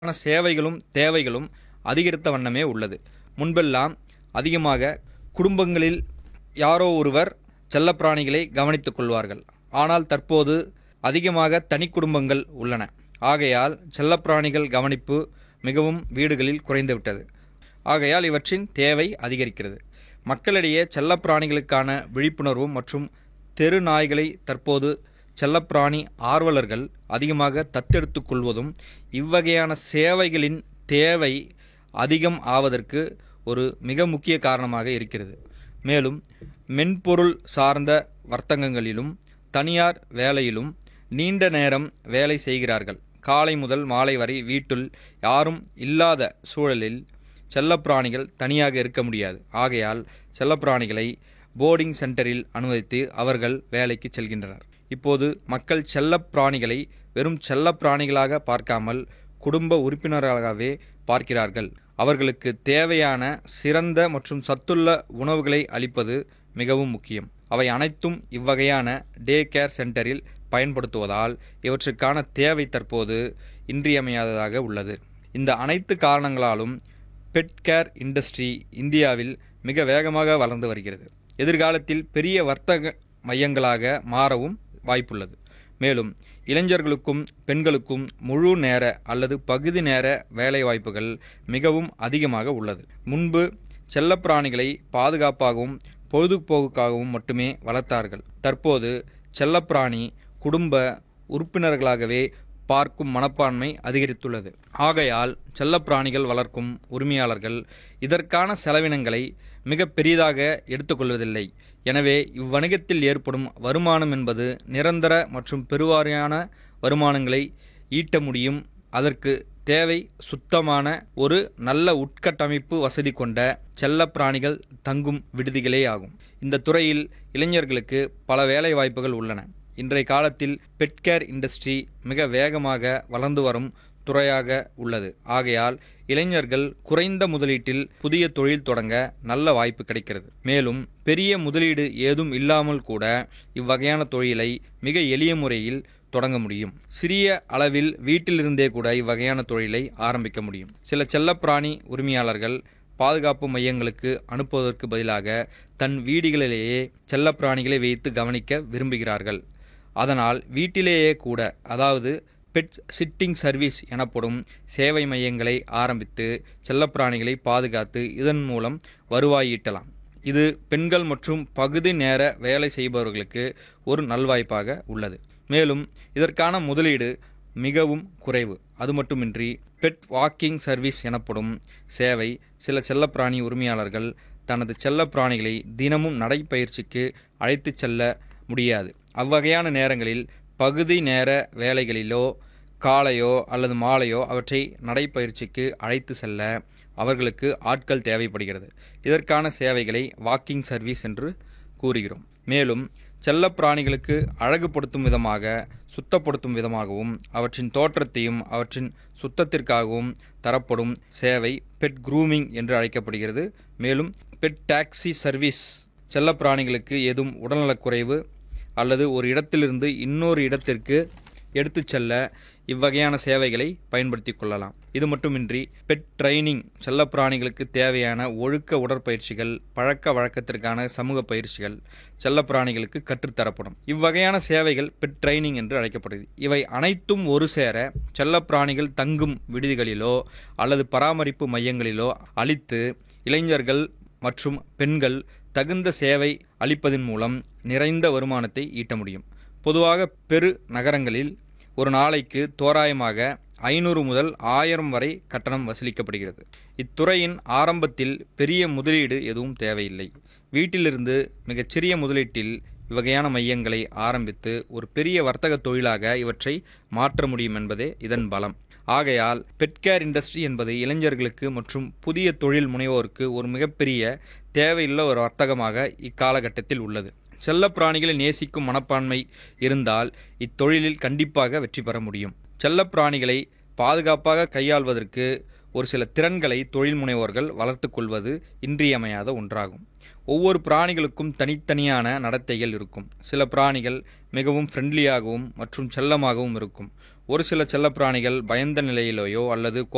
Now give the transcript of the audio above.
ஆன சேவைகளும் தேவைகளும் அதிகரித்த வண்ணமே உள்ளது முன்பெல்லாம் அதிகமாக குடும்பங்களில் யாரோ ஒருவர் செல்லப்பிராணிகளை கவனித்துக் கொள்வார்கள் ஆனால் தற்போது அதிகமாக தனி குடும்பங்கள் உள்ளன ஆகையால் செல்லப்பிராணிகள் கவனிப்பு மிகவும் வீடுகளில் குறைந்துவிட்டது ஆகையால் இவற்றின் தேவை அதிகரிக்கிறது மக்களிடையே செல்லப்பிராணிகளுக்கான விழிப்புணர்வும் மற்றும் தெரு நாய்களை தற்போது செல்லப்பிராணி ஆர்வலர்கள் அதிகமாக தத்தெடுத்துக் கொள்வதும் இவ்வகையான சேவைகளின் தேவை அதிகம் ஆவதற்கு ஒரு மிக முக்கிய காரணமாக இருக்கிறது மேலும் மென்பொருள் சார்ந்த வர்த்தகங்களிலும் தனியார் வேலையிலும் நீண்ட நேரம் வேலை செய்கிறார்கள் காலை முதல் மாலை வரை வீட்டில் யாரும் இல்லாத சூழலில் செல்லப்பிராணிகள் தனியாக இருக்க முடியாது ஆகையால் செல்லப்பிராணிகளை போர்டிங் சென்டரில் அனுமதித்து அவர்கள் வேலைக்கு செல்கின்றனர் இப்போது மக்கள் செல்லப்பிராணிகளை வெறும் செல்லப்பிராணிகளாக பார்க்காமல் குடும்ப உறுப்பினர்களாகவே பார்க்கிறார்கள் அவர்களுக்கு தேவையான சிறந்த மற்றும் சத்துள்ள உணவுகளை அளிப்பது மிகவும் முக்கியம் அவை அனைத்தும் இவ்வகையான டே கேர் சென்டரில் பயன்படுத்துவதால் இவற்றுக்கான தேவை தற்போது இன்றியமையாததாக உள்ளது இந்த அனைத்து காரணங்களாலும் பெட் கேர் இண்டஸ்ட்ரி இந்தியாவில் மிக வேகமாக வளர்ந்து வருகிறது எதிர்காலத்தில் பெரிய வர்த்தக மையங்களாக மாறவும் வாய்ப்புள்ளது மேலும் இளைஞர்களுக்கும் பெண்களுக்கும் முழு நேர அல்லது பகுதி நேர வேலைவாய்ப்புகள் மிகவும் அதிகமாக உள்ளது முன்பு செல்லப்பிராணிகளை பாதுகாப்பாகவும் பொழுதுபோக்குக்காகவும் மட்டுமே வளர்த்தார்கள் தற்போது செல்லப்பிராணி குடும்ப உறுப்பினர்களாகவே பார்க்கும் மனப்பான்மை அதிகரித்துள்ளது ஆகையால் செல்லப்பிராணிகள் வளர்க்கும் உரிமையாளர்கள் இதற்கான செலவினங்களை மிக பெரிதாக எடுத்துக்கொள்வதில்லை எனவே இவ்வணிகத்தில் ஏற்படும் வருமானம் என்பது நிரந்தர மற்றும் பெருவாரியான வருமானங்களை ஈட்ட முடியும் அதற்கு தேவை சுத்தமான ஒரு நல்ல உட்கட்டமைப்பு வசதி கொண்ட செல்லப்பிராணிகள் தங்கும் விடுதிகளே ஆகும் இந்த துறையில் இளைஞர்களுக்கு பல வேலை வாய்ப்புகள் உள்ளன இன்றைய காலத்தில் பெட்கேர் இண்டஸ்ட்ரி மிக வேகமாக வளர்ந்து வரும் துறையாக உள்ளது ஆகையால் இளைஞர்கள் குறைந்த முதலீட்டில் புதிய தொழில் தொடங்க நல்ல வாய்ப்பு கிடைக்கிறது மேலும் பெரிய முதலீடு ஏதும் இல்லாமல் கூட இவ்வகையான தொழிலை மிக எளிய முறையில் தொடங்க முடியும் சிறிய அளவில் வீட்டிலிருந்தே கூட இவ்வகையான தொழிலை ஆரம்பிக்க முடியும் சில செல்லப்பிராணி உரிமையாளர்கள் பாதுகாப்பு மையங்களுக்கு அனுப்புவதற்கு பதிலாக தன் வீடுகளிலேயே செல்லப்பிராணிகளை வைத்து கவனிக்க விரும்புகிறார்கள் அதனால் வீட்டிலேயே கூட அதாவது பெட் சிட்டிங் சர்வீஸ் எனப்படும் சேவை மையங்களை ஆரம்பித்து செல்லப்பிராணிகளை பாதுகாத்து இதன் மூலம் வருவாய் ஈட்டலாம் இது பெண்கள் மற்றும் பகுதி நேர வேலை செய்பவர்களுக்கு ஒரு நல்வாய்ப்பாக உள்ளது மேலும் இதற்கான முதலீடு மிகவும் குறைவு அது மட்டுமின்றி பெட் வாக்கிங் சர்வீஸ் எனப்படும் சேவை சில செல்லப்பிராணி உரிமையாளர்கள் தனது செல்லப்பிராணிகளை தினமும் நடைப்பயிற்சிக்கு அழைத்துச் செல்ல முடியாது அவ்வகையான நேரங்களில் பகுதி நேர வேலைகளிலோ காலையோ அல்லது மாலையோ அவற்றை நடைப்பயிற்சிக்கு அழைத்து செல்ல அவர்களுக்கு ஆட்கள் தேவைப்படுகிறது இதற்கான சேவைகளை வாக்கிங் சர்வீஸ் என்று கூறுகிறோம் மேலும் செல்லப்பிராணிகளுக்கு அழகுபடுத்தும் விதமாக சுத்தப்படுத்தும் விதமாகவும் அவற்றின் தோற்றத்தையும் அவற்றின் சுத்தத்திற்காகவும் தரப்படும் சேவை பெட் க்ரூமிங் என்று அழைக்கப்படுகிறது மேலும் பெட் டாக்ஸி சர்வீஸ் செல்லப்பிராணிகளுக்கு ஏதும் உடல்நலக்குறைவு அல்லது ஒரு இடத்திலிருந்து இன்னொரு இடத்திற்கு எடுத்துச் செல்ல இவ்வகையான சேவைகளை பயன்படுத்தி கொள்ளலாம் இது மட்டுமின்றி பெட் ட்ரைனிங் செல்லப்பிராணிகளுக்கு தேவையான ஒழுக்க உடற்பயிற்சிகள் பழக்க வழக்கத்திற்கான சமூக பயிற்சிகள் செல்லப்பிராணிகளுக்கு கற்றுத்தரப்படும் இவ்வகையான சேவைகள் பெட் ட்ரைனிங் என்று அழைக்கப்படுகிறது இவை அனைத்தும் ஒரு சேர செல்லப்பிராணிகள் தங்கும் விடுதிகளிலோ அல்லது பராமரிப்பு மையங்களிலோ அளித்து இளைஞர்கள் மற்றும் பெண்கள் தகுந்த சேவை அளிப்பதன் மூலம் நிறைந்த வருமானத்தை ஈட்ட முடியும் பொதுவாக பெரு நகரங்களில் ஒரு நாளைக்கு தோராயமாக ஐநூறு முதல் ஆயிரம் வரை கட்டணம் வசூலிக்கப்படுகிறது இத்துறையின் ஆரம்பத்தில் பெரிய முதலீடு எதுவும் தேவையில்லை வீட்டிலிருந்து மிகச்சிறிய முதலீட்டில் இவ்வகையான மையங்களை ஆரம்பித்து ஒரு பெரிய வர்த்தக தொழிலாக இவற்றை மாற்ற முடியும் என்பதே இதன் பலம் ஆகையால் பெட்கேர் இண்டஸ்ட்ரி என்பது இளைஞர்களுக்கு மற்றும் புதிய தொழில் முனைவோருக்கு ஒரு மிகப்பெரிய தேவையுள்ள ஒரு வர்த்தகமாக இக்காலகட்டத்தில் உள்ளது செல்லப்பிராணிகளை நேசிக்கும் மனப்பான்மை இருந்தால் இத்தொழிலில் கண்டிப்பாக வெற்றி பெற முடியும் செல்லப்பிராணிகளை பாதுகாப்பாக கையாள்வதற்கு ஒரு சில திறன்களை தொழில் முனைவோர்கள் வளர்த்து கொள்வது இன்றியமையாத ஒன்றாகும் ஒவ்வொரு பிராணிகளுக்கும் தனித்தனியான நடத்தைகள் இருக்கும் சில பிராணிகள் மிகவும் ஃப்ரெண்ட்லியாகவும் மற்றும் செல்லமாகவும் இருக்கும் ஒரு சில செல்லப்பிராணிகள் பயந்த நிலையிலேயோ அல்லது